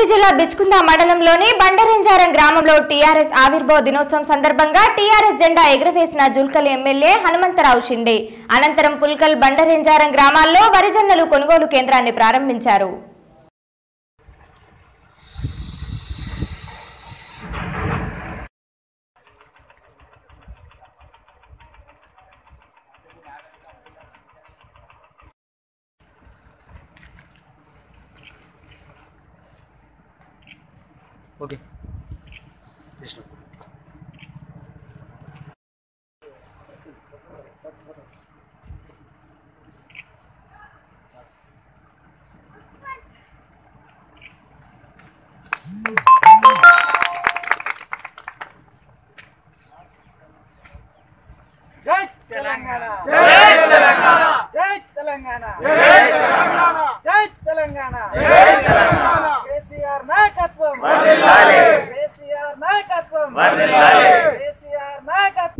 జిల్లా బిచ్కుంద మండలంలోని బండరెంజారం గ్రామంలో టీఆర్ఎస్ ఆవిర్భావ దినోత్సవం సందర్భంగా టీఆర్ఎస్ జెండా ఎగురవేసిన జుల్కల్ ఎమ్మెల్యే హనుమంతరావు షిండే అనంతరం పుల్కల్ బండరెంజారం గ్రామాల్లో వరిజొన్నలు కొనుగోలు కేంద్రాన్ని ప్రారంభించారు ఓకే జై తెలంగాణ జై తెలంగాణ జై తెలంగాణ జై తెలంగాణ జై తెలంగాణ జై తెలంగాణ కేసీఆర్ నాయకత్వం వర్ధిల్లాలి కేసీఆర్ నాయకత్వం వర్ధిల్లాలి కేసీఆర్ నాయకత్వం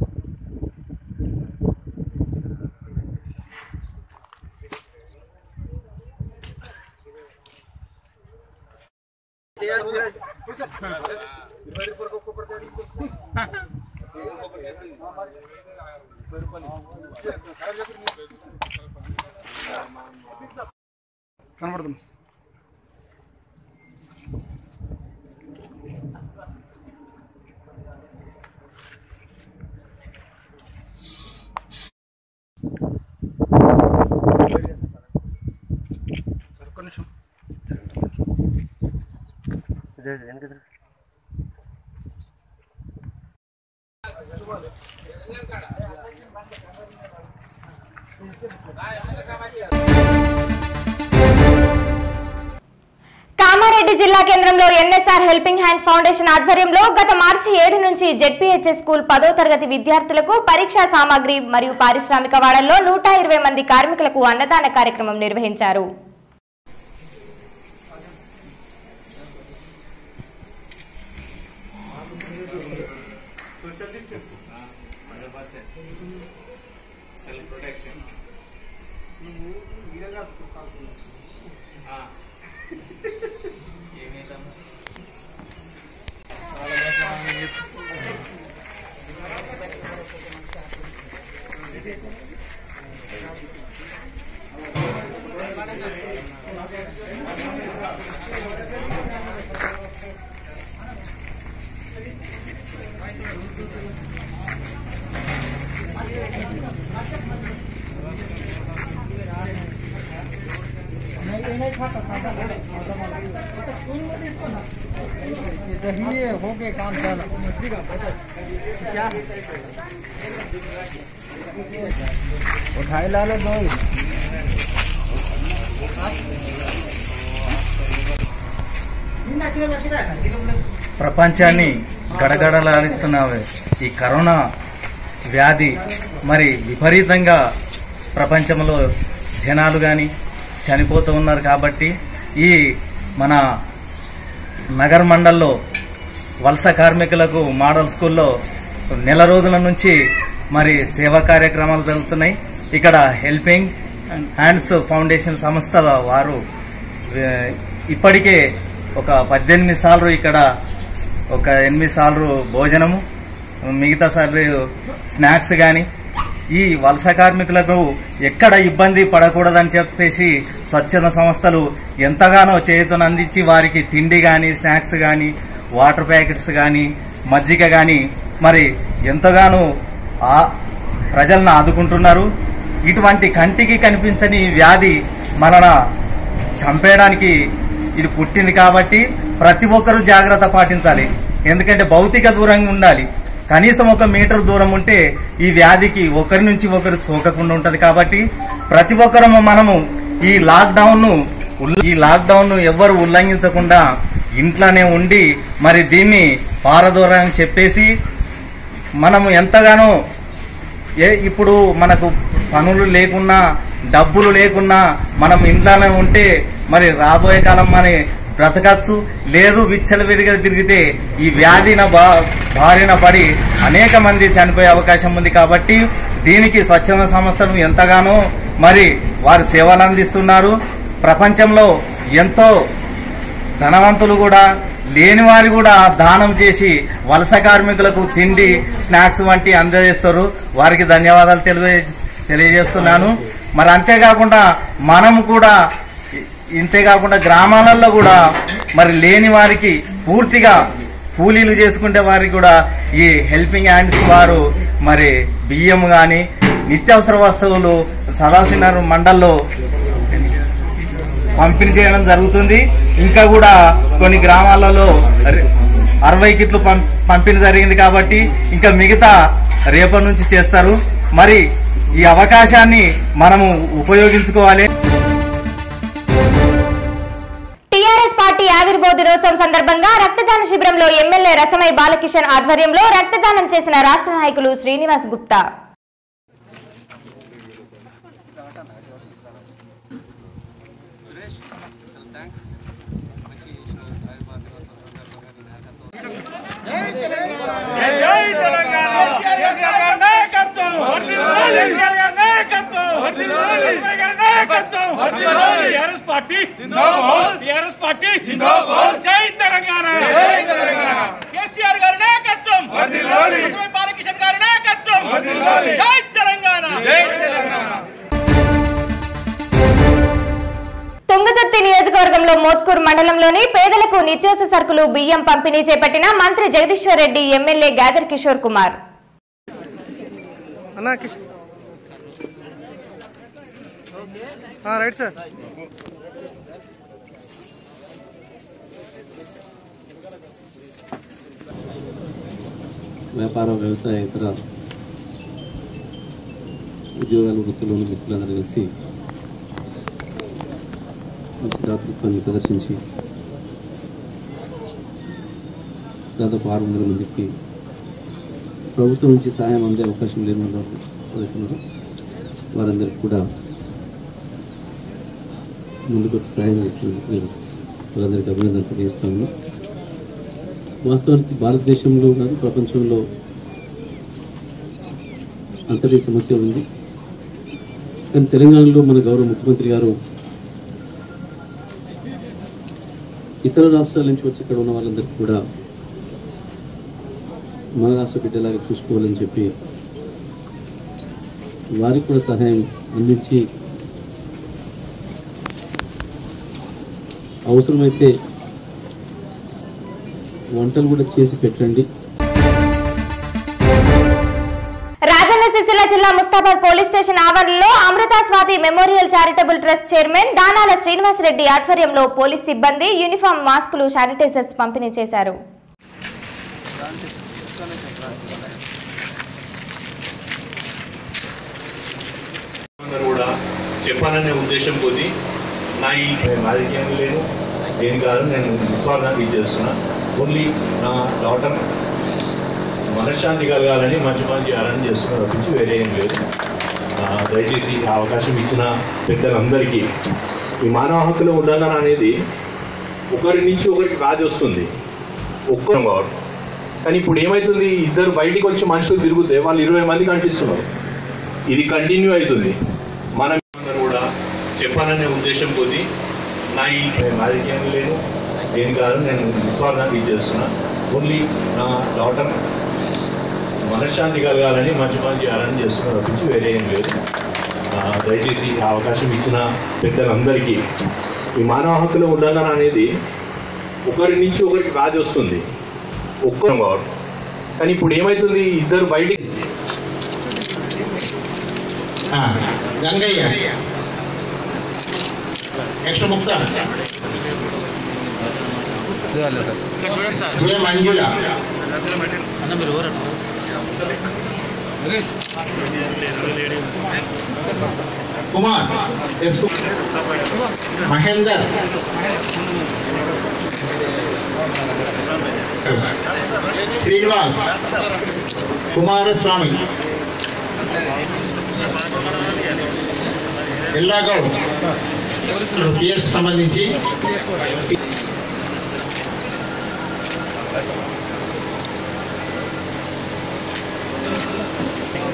కనబడుతుంది ఒక్క నిమిషం కామారెడ్డి జిల్లా కేంద్రంలో ఎన్ఎస్ఆర్ హెల్పింగ్ హ్యాండ్స్ ఫౌండేషన్ ఆధ్వర్యంలో గత మార్చి ఏడు నుంచి జెడ్పీహెచ్ఎస్ స్కూల్ పదో తరగతి విద్యార్థులకు పరీక్షా సామాగ్రి మరియు పారిశ్రామిక వాడల్లో నూట ఇరవై మంది కార్మికులకు అన్నదాన కార్యక్రమం నిర్వహించారు ये हो गए काम चला क्या उठाई ला लो दो ప్రపంచాన్ని గడగడలాడిస్తున్న ఈ కరోనా వ్యాధి మరి విపరీతంగా ప్రపంచంలో జనాలు కానీ చనిపోతూ ఉన్నారు కాబట్టి ఈ మన నగర్ మండల్లో వలస కార్మికులకు మోడల్ స్కూల్లో నెల రోజుల నుంచి మరి సేవా కార్యక్రమాలు జరుగుతున్నాయి ఇక్కడ హెల్పింగ్ హ్యాండ్స్ ఫౌండేషన్ సంస్థ వారు ఏ, ఇప్పటికే ఒక పద్దెనిమిది సార్లు ఇక్కడ ఒక ఎనిమిది సార్లు భోజనము మిగతా సార్లు స్నాక్స్ కానీ ఈ వలస కార్మికులకు ఎక్కడ ఇబ్బంది పడకూడదని చెప్పేసి స్వచ్ఛంద సంస్థలు ఎంతగానో చేతును అందించి వారికి తిండి కానీ స్నాక్స్ కానీ వాటర్ ప్యాకెట్స్ కానీ మజ్జిగ కానీ మరి ఎంతగానో ఆ ప్రజలను ఆదుకుంటున్నారు ఇటువంటి కంటికి కనిపించని వ్యాధి మనన చంపేయడానికి ఇది పుట్టింది కాబట్టి ప్రతి ఒక్కరూ జాగ్రత్త పాటించాలి ఎందుకంటే భౌతిక దూరంగా ఉండాలి కనీసం ఒక మీటర్ దూరం ఉంటే ఈ వ్యాధికి ఒకరి నుంచి ఒకరు సోకకుండా ఉంటది కాబట్టి ప్రతి ఒక్కరూ మనము ఈ లాక్డౌన్ ను ఈ లాక్డౌన్ ను ఎవ్వరు ఉల్లంఘించకుండా ఇంట్లోనే ఉండి మరి దీన్ని పారదూరని చెప్పేసి మనము ఎంతగానో ఏ ఇప్పుడు మనకు పనులు లేకున్నా డబ్బులు లేకున్నా మనం ఇంట్లోనే ఉంటే మరి రాబోయే కాలం మన బ్రతకచ్చు లేదు విచ్చలవిడిగా తిరిగితే ఈ వ్యాధిన బా- బారిన పడి అనేక మంది చనిపోయే అవకాశం ఉంది కాబట్టి దీనికి స్వచ్ఛంద సంస్థలు ఎంతగానో మరి వారు సేవలు అందిస్తున్నారు ప్రపంచంలో ఎంతో ధనవంతులు కూడా లేని వారు కూడా దానం చేసి వలస కార్మికులకు తిండి స్నాక్స్ వంటి అందజేస్తారు వారికి ధన్యవాదాలు తెలియ తెలియజేస్తున్నాను మరి అంతేకాకుండా మనం కూడా ఇంతేకాకుండా గ్రామాలలో కూడా మరి లేని వారికి పూర్తిగా కూలీలు చేసుకుంటే వారికి కూడా ఈ హెల్పింగ్ హ్యాండ్స్ వారు మరి బియ్యం గాని నిత్యావసర వస్తువులు సదాశివనగర్ మండల్లో పంపిణీ చేయడం జరుగుతుంది ఇంకా కూడా కొన్ని గ్రామాలలో ర- అరవై కిట్లు పం- పంపిణీ జరిగింది కాబట్టి ఇంకా మిగతా రేపటి నుంచి చేస్తారు మరి ఈ అవకాశాన్ని మనము ఉపయోగించుకోవాలి టీఆర్ఎస్ పార్టీ ఆవిర్భావ దినోత్సవం సందర్భంగా రక్తదాన శిబిరంలో ఎమ్మెల్యే రసమై బాలకిషన్ ఆధ్వర్యంలో రక్తదానం చేసిన రాష్ట్ర నాయకులు శ్రీనివాస్ గుప్తా జై తెలంగాణ కేసీఆర్ గారి నాయకత్వం కేసీఆర్ గారి నాయకత్వం కేసీఆర్ గారి నాయకత్వం టీఆర్ఎస్ పార్టీ టీఆర్ఎస్ పార్టీ జై తెలంగాణ కేసీఆర్ గారి నాయకత్వం లక్ష్మీ బాలకిషన్ గారి నాయకత్వం జై తెలంగాణ తుంగతుర్తి నియోజకవర్గంలో మోత్కూర్ మండలంలోని పేదలకు నిత్యావసర సరుకులు బియ్యం పంపిణీ చేపట్టిన మంత్రి జగదీశ్వర్ రెడ్డి ఎమ్మెల్యే గాదర్ కిషోర్ కుమార్ అన్నా కిష్ ఆ, రైట్ సార్ వ్యాపార వ్యవసాయ ఇతర ఉద్యోగాలు వృత్తుల్లోని మిత్రులందరూ కలిసి మంచి దాతృత్వాన్ని ప్రదర్శించి దాదాపు ఆరు వందల మందికి ప్రభుత్వం నుంచి సహాయం అందే అవకాశం లేని వాళ్ళు ఎవరైతున్నారు వారందరికీ కూడా ముందుకు వచ్చి సహాయం చేస్తున్నందుకు నేను వారందరికీ అభినందన తెలియజేస్తాను వాస్తవానికి భారతదేశంలో కాదు ప్రపంచంలో అంతటి సమస్య ఉంది కానీ తెలంగాణలో మన గౌరవ ముఖ్యమంత్రి గారు ఇతర రాష్ట్రాల నుంచి వచ్చి ఇక్కడ ఉన్న వాళ్ళందరికీ కూడా మన రాష్ట్ర బిడ్డలాగా చూసుకోవాలని చెప్పి వారికి కూడా సహాయం అందించి అవసరమైతే వంటలు కూడా చేసి పెట్టండి రాజన్న సిరిసిల్ల జిల్లా ముస్తాబాద్ పోలీస్ స్టేషన్ ఆవరణలో Amrita Swathi memorial charitable trust chairman Danala Srinivasareddy ఆధ్వర్యంలో పోలీస్ సిబ్బంది యూనిఫామ్ మాస్కులు శానిటైజర్స్ పంపిణీ చేశారు అందరూ కూడా చెప్పాలనే ఉద్దేశం కొద్ది నా ఈ రాజకీయం లేదు దేని కాదు నేను నిస్వార్థంగా ఇది చేస్తున్నా ఓన్లీ నా డాటర్ మనశ్శాంతి కలగాలని మంచి పని చేయాలని చేస్తున్నా తప్పించి వేరే ఏం లేదు ఆ, దయచేసి ఈ అవకాశం ఇచ్చిన పెద్దలందరికీ ఈ మానవ హక్కుల ఉల్లంఘన అనేది ఒకరి నుంచి ఒకరికి రాజు వస్తుంది ఒక్కరు కావడం కానీ ఇప్పుడు ఏమవుతుంది ఇద్దరు బయటికి వచ్చి మనుషులు తిరుగుతే వాళ్ళు ఇరవై మంది కనిపిస్తున్నారు ఇది కంటిన్యూ అవుతుంది మనం అందరూ కూడా చెప్పాలనే ఉద్దేశం కొద్ది నా ఈ రాజకీయం లేదు దేని కాదు నేను నిస్వార్థంగా ఇది చేస్తున్నా ఓన్లీ నా డాటర్ మనశ్శాంతి కలగాలని మంచి పని చేయాలని చేస్తున్నా తప్పించి వేరే ఏం లేదు ఆ, దయచేసి ఈ అవకాశం ఇచ్చిన పెద్దలందరికీ ఈ మానవ హక్కుల ఉల్లంఘన అనేది ఒకరి నుంచి ఒకరికి రాజు వస్తుంది ఒక్కరు కావడం కానీ ఇప్పుడు ఏమవుతుంది ఇద్దరు బయటికి ఆ, గంగయ్య నెక్స్ట్ ముక్త జయ మంజుల కుమార్ ఎస్ కు- మహేందర్ శ్రీనివాస్ కుమారస్వామి ఎల్లాగౌడ్ పిఎస్ సంబంధించి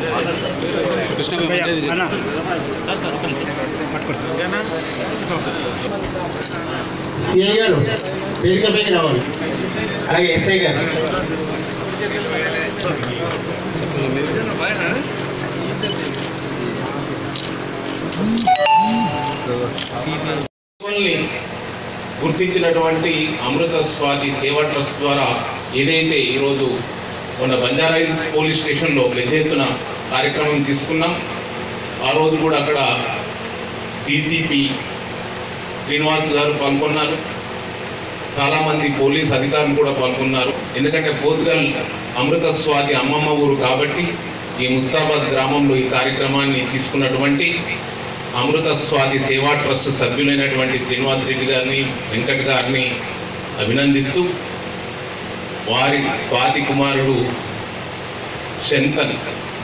సిఐ గారు వేదికపైకి రావాలి అలాగే ఎస్ఐ గారు సేవల్ని గుర్తించినటువంటి అమృత స్వాతి సేవా ట్రస్ట్ ద్వారా ఏదైతే ఈరోజు మన బంజారా హిల్స్ పోలీస్ స్టేషన్లో పెద్ద ఎత్తున కార్యక్రమం తీసుకున్నాం ఆ రోజు కూడా అక్కడ డీసీపీ శ్రీనివాస్ గారు పాల్గొన్నారు చాలామంది పోలీస్ అధికారులు కూడా పాల్గొన్నారు ఎందుకంటే పోతుగల్ అమృత స్వాతి అమ్మమ్మ ఊరు కాబట్టి ఈ ముస్తాబాద్ గ్రామంలో ఈ కార్యక్రమాన్ని తీసుకున్నటువంటి అమృత స్వాతి సేవా ట్రస్ట్ సభ్యులైనటువంటి శ్రీనివాస్ రెడ్డి గారిని వెంకట్ గారిని అభినందిస్తూ వారి స్వాతి కుమారుడు శంతన్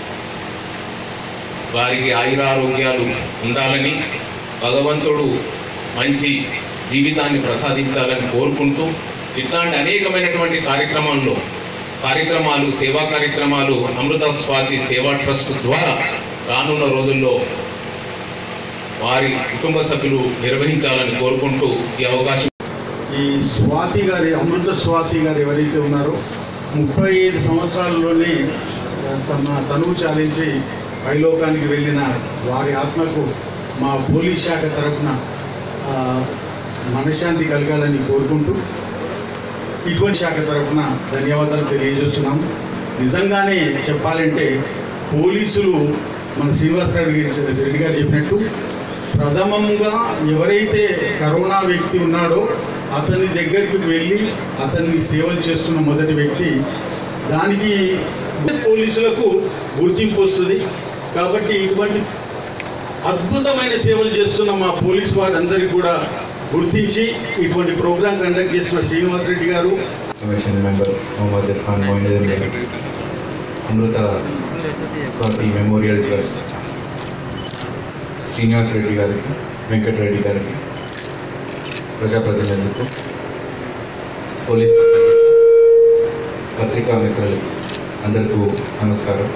వారికి ఆయురారోగ్యాలు ఉండాలని భగవంతుడు మంచి జీవితాన్ని ప్రసాదించాలని కోరుకుంటూ ఇట్లాంటి అనేకమైనటువంటి కార్యక్రమాల్లో కార్యక్రమాలు సేవా కార్యక్రమాలు అమృత స్వాతి సేవా ట్రస్ట్ ద్వారా రానున్న రోజుల్లో వారి కుటుంబ సభ్యులు నిర్వహించాలని కోరుకుంటూ ఈ అవకాశం ఈ స్వాతి గారి అమృత స్వాతి గారు ఎవరైతే ఉన్నారో ముప్పై ఐదు సంవత్సరాల్లోనే తమ తనువు చాలించి పైలోకానికి వెళ్ళిన వారి ఆత్మకు మా పోలీస్ శాఖ తరఫున ఆ, మనశ్శాంతి కలగాలని కోరుకుంటూ ఇటువంటి శాఖ తరఫున ధన్యవాదాలు తెలియజేస్తున్నాం నిజంగానే చెప్పాలంటే పోలీసులు మన శ్రీనివాసరావు గారి రెడ్డి గారు చెప్పినట్టు ప్రథమంగా ఎవరైతే కరోనా వ్యక్తి ఉన్నాడో అతని దగ్గరికి వెళ్ళి అతన్ని సేవలు చేస్తున్న మొదటి వ్యక్తి దానికి పోలీసులకు గుర్తింపు వస్తుంది కాబట్టి ఇటువంటి అద్భుతమైన సేవలు చేస్తున్న మా పోలీస్ వారందరికీ కూడా గుర్తించి ఇటువంటి ప్రోగ్రాం కండక్ట్ చేసిన శ్రీనివాసరెడ్డి గారు కమిషన్ మెంబర్ మొహమ్మద్ ఇర్ఫాన్ మొయినుద్దీన్ గారు అమృత స్వాతి మెమోరియల్ ట్రస్ట్ శ్రీనివాస్ రెడ్డి గారికి వెంకటరెడ్డి గారికి ప్రజాప్రతినిధులకు పోలీస్ సిబ్బంది, పత్రికా మిత్రులకు అందరికీ నమస్కారం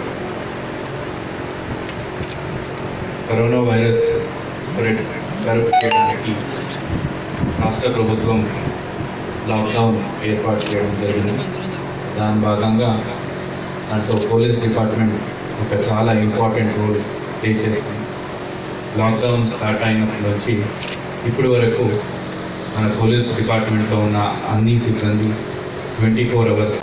కరోనా వైరస్ స్ప్రెడ్ కరుపు చేయడానికి రాష్ట్ర ప్రభుత్వం లాక్డౌన్ ఏర్పాటు చేయడం జరిగింది దాని భాగంగా దాంట్లో పోలీస్ డిపార్ట్మెంట్ ఒక చాలా ఇంపార్టెంట్ రోల్ ప్లే చేస్తుంది లాక్డౌన్ స్టార్ట్ అయినప్పటి నుంచి ఇప్పటి వరకు మన పోలీస్ డిపార్ట్మెంట్లో ఉన్న అన్ని సిబ్బంది ట్వంటీ ఫోర్ అవర్స్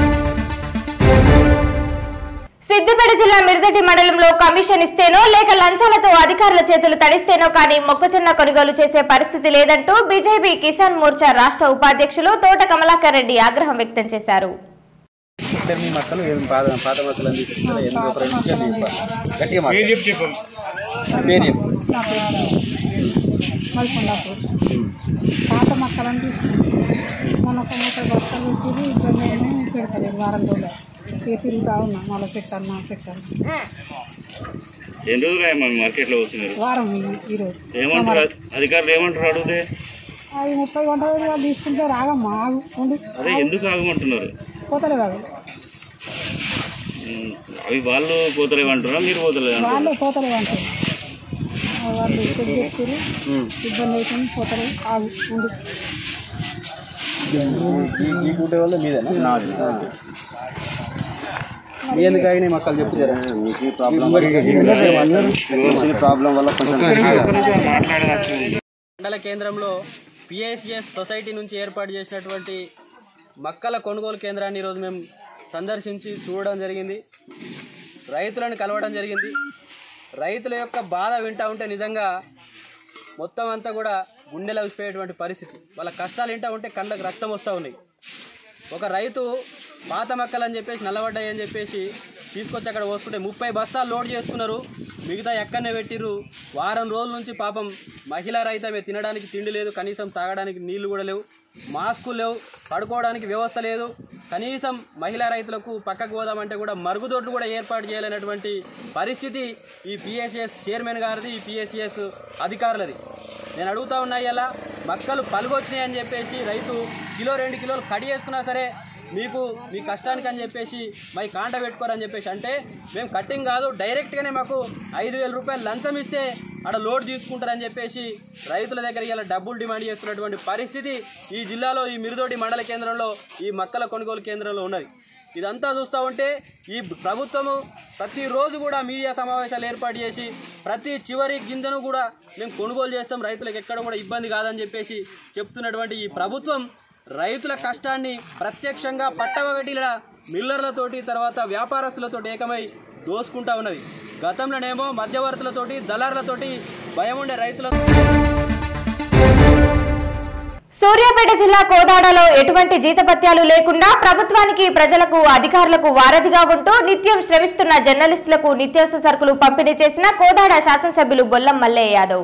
సిద్దిపేట జిల్లా మిర్దటి మండలంలో కమిషన్ ఇస్తేనో లేక లంచాలతో అధికారుల చేతులు తడిస్తేనో కానీ మొక్కజొన్న కొనుగోలు చేసే పరిస్థితి లేదంటూ బీజేపీ కిసాన్ మోర్చా రాష్ట్ర ఉపాధ్యక్షులు తోట కమలాకర్ రెడ్డి ఆగ్రహం వ్యక్తం చేశారు మీ మక్కలు ఏం పాత పాత మక్కలు అని తీసుకుంటారు ఎందుకు ఒక రెండు నిమిషాలు చెప్పాలి. గట్టిగా మాట్లాడు. పేరు చెప్పు. మల్కొండాపూర్ పాత మొక్కలను తీసుకుంటాం మొన్న ఒక మూట బస్తాలు వచ్చి ఇప్పుడు నేను పెడతలేదు వారం రోజులు ఇక తిరుగుతా ఉన్నా మళ్ళీ పెట్టాను నా పెట్టాను ఎన్ని రోజులు మన మార్కెట్లో వస్తున్నారు వారం ఉంది ఈరోజు ఏమంటారు అధికారులు ఏమంటారు అడిగితే అవి ముప్పై గంటల వాళ్ళు తీసుకుంటే రాగమ్మా ఆగు ఉండు అదే ఎందుకు ఆగమంటున్నారు పోతలే కాదు ఉమ్, అవి వాళ్ళు పోతలేమంటారా మీరు పోతలేదంటారా వాళ్ళే పోతలే అంటారు ఆ వాళ్ళు చెక్ చేస్తారు ఇబ్బంది అవుతుంది పోతలే ఆగు ఉండు ఈ- ఈ కూటే వల్ల మీదేనా నాది మీ ఎందుకు ఆగినాయి మక్కలు చెప్తారా మీకు ప్రాబ్లం ప్రాబ్లం వల్ల కొంచెం మండల కేంద్రంలో పిఎస్ఎస్ సొసైటీ నుంచి ఏర్పాటు చేసినటువంటి మక్కల కొనుగోలు కేంద్రాన్ని ఈరోజు మేము సందర్శించి చూడడం జరిగింది రైతులను కలవడం జరిగింది రైతుల యొక్క బాధ వింటా ఉంటే నిజంగా మొత్తం అంతా కూడా గుండెలు అవిసిపోయేటువంటి పరిస్థితి వాళ్ళ కష్టాలు వింటా ఉంటే కళ్ళకు రక్తం వస్తూ ఉన్నాయి ఒక రైతు పాత మక్కలు అని చెప్పేసి నల్లబడ్డాయి అని చెప్పేసి తీసుకొచ్చి అక్కడ పోసుకుంటే ముప్పై బస్తాలు లోడ్ చేసుకున్నారు మిగతా ఎక్కడనే పెట్టిర్రు వారం రోజుల నుంచి పాపం మహిళా రైతమే తినడానికి తిండి లేదు కనీసం తాగడానికి నీళ్లు కూడా లేవు మాస్కులు లేవు పడుకోవడానికి వ్యవస్థ లేదు కనీసం మహిళా రైతులకు పక్కకు పోదామంటే కూడా మరుగుదొడ్లు కూడా ఏర్పాటు చేయాలనేటువంటి పరిస్థితి ఈ పిఎస్ఎస్ చైర్మన్ గారిది ఈ పిఎస్ఎస్ అధికారులది నేను అడుగుతా ఉన్నా ఇలా మక్కలు పలుగొచ్చినాయి అని చెప్పేసి రైతు కిలో రెండు కిలోలు కడి చేసుకున్నా సరే మీకు మీ కష్టానికి అని చెప్పేసి మై కాంట పెట్టుకోరని చెప్పేసి అంటే మేము కట్టింగ్ కాదు డైరెక్ట్గానే మాకు ఐదు వేల రూపాయలు లంచం ఇస్తే ఆడ లోడ్ తీసుకుంటారని చెప్పేసి రైతుల దగ్గర ఇలా డబ్బులు డిమాండ్ చేస్తున్నటువంటి పరిస్థితి ఈ జిల్లాలో ఈ మిరుదోటి మండల కేంద్రంలో ఈ మక్కల కొనుగోలు కేంద్రంలో ఉన్నది ఇదంతా చూస్తూ ఉంటే ఈ ప్రభుత్వము ప్రతిరోజు కూడా మీడియా సమావేశాలు ఏర్పాటు చేసి ప్రతి చివరి గింజను కూడా మేము కొనుగోలు చేస్తాం రైతులకు ఎక్కడ కూడా ఇబ్బంది కాదని చెప్పేసి చెప్తున్నటువంటి ఈ ప్రభుత్వం రైతుల కష్టాన్ని ప్రత్యక్షంగా పట్టవగటిల మిల్లర్లతోటి తర్వాత వ్యాపారస్తులతోటి ఏకమై దోసుకుంటా ఉన్నది గతంలోనేమో మధ్యవర్తులతోటి దళారులతోటి భయం ఉండే రైతుల సూర్యాపేట జిల్లా కోదాడలో ఎటువంటి జీతభత్యాలు లేకుండా ప్రభుత్వానికి ప్రజలకు అధికారులకు వారధిగా ఉంటూ నిత్యం శ్రమిస్తున్న జర్నలిస్టులకు నిత్యావసర సరుకులు పంపిణీ చేసిన కోదాడ శాసనసభ్యులు బొల్లం మల్లయ్య యాదవ్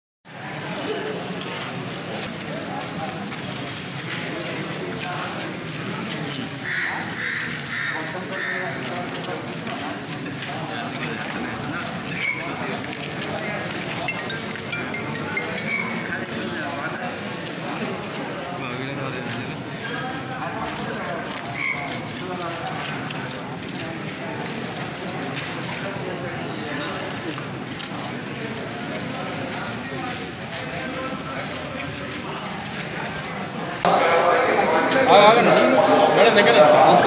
మేడం దగ్గర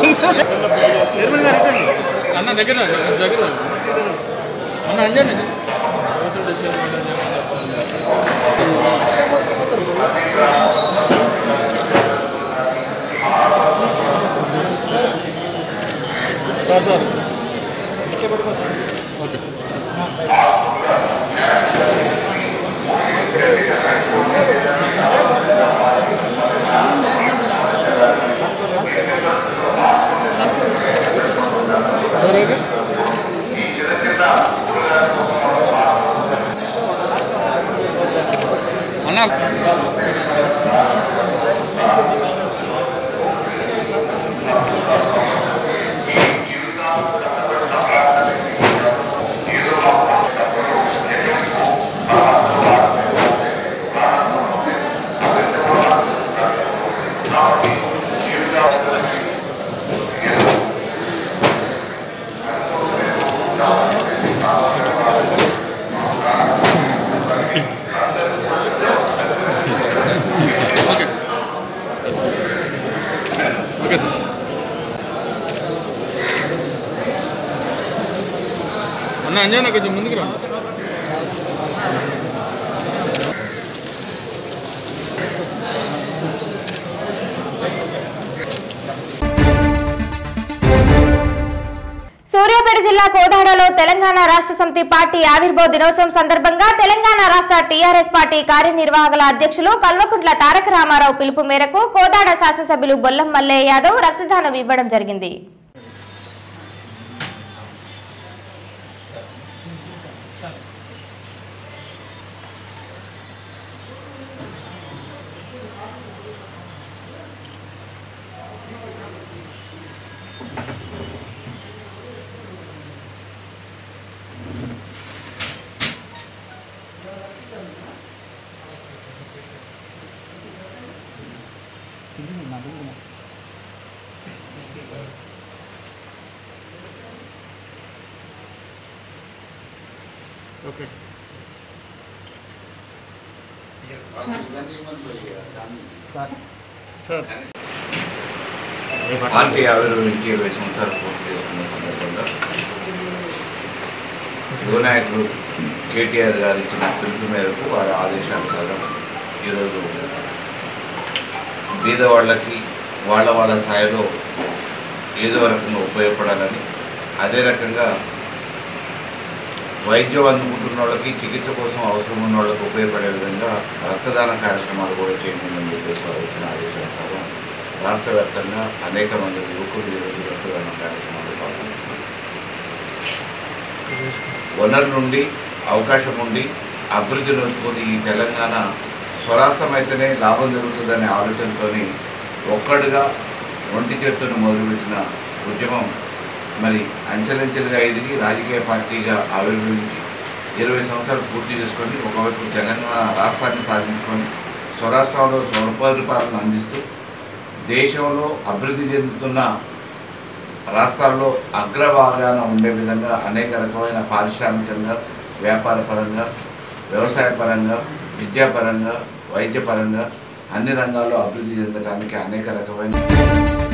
అన్న దగ్గర దగ్గర అన్న Anjan sir sir okay sir okay అన్న ఓకే సార్ అన్న అంజన్న కొంచెం ముందుకు రా సూర్యాపేట జిల్లా కోదాడలో తెలంగాణ రాష్ట్ర సమితి పార్టీ ఆవిర్భావ దినోత్సవం సందర్భంగా తెలంగాణ రాష్ట్ర టీఆర్ఎస్ పార్టీ కార్యనిర్వాహకుల అధ్యక్షులు కల్వకుంట్ల తారక రామారావు పిలుపు మేరకు కోదాడ శాసనసభ్యులు బొల్లం మల్లయ్య యాదవ్ రక్తదానం ఇవ్వడం జరిగింది ఓకే పార్టీ ఆవిర్భవించి ఇరవై సంవత్సరాలు పూర్తి చేసుకున్న సందర్భంగా యువనాయకుడు కేటీఆర్ గారు ఇచ్చిన పిలుపు మేరకు వారి ఆదేశానుసారం ఈరోజు బీదవాళ్ళకి వాళ్ళ వాళ్ళ స్థాయిలో ఏదో రకంగా ఉపయోగపడాలని అదే రకంగా వైద్యం అందుకుంటున్న వాళ్ళకి చికిత్స కోసం అవసరం ఉన్న వాళ్ళకి ఉపయోగపడే విధంగా రక్తదాన కార్యక్రమాలు కూడా చేయమని చెప్పేసి వారు ఇచ్చిన ఆదేశానుసారం రాష్ట్ర వ్యాప్తంగా అనేక మంది యువకులు ఈరోజు రక్తదాన కార్యక్రమాలు పాల్గొంటున్నారు వనరు నుండి అవకాశం ఉండి అభివృద్ధి నోచుకొని ఈ తెలంగాణ స్వరాష్ట్రమైతేనే లాభం జరుగుతుందనే ఆలోచనతోని ఒక్కడుగా ఒంటి చేతును మొదలుపెట్టిన ఉద్యమం మరి అంచెలంచెలుగా ఎదిగి రాజకీయ పార్టీగా ఆవిర్భవించి ఇరవై సంవత్సరాలు పూర్తి చేసుకొని ఒకవైపు తెలంగాణ రాష్ట్రాన్ని సాధించుకొని స్వరాష్ట్రంలో స్వపరిపాలన అందిస్తూ దేశంలో అభివృద్ధి చెందుతున్న రాష్ట్రాల్లో అగ్రభాగాన ఉండే విధంగా అనేక రకమైన పారిశ్రామికంగా వ్యాపార పరంగా వ్యవసాయ పరంగా విద్యాపరంగా వైద్యపరంగా అన్ని రంగాల్లో అభివృద్ధి చెందడానికి అనేక రకమైన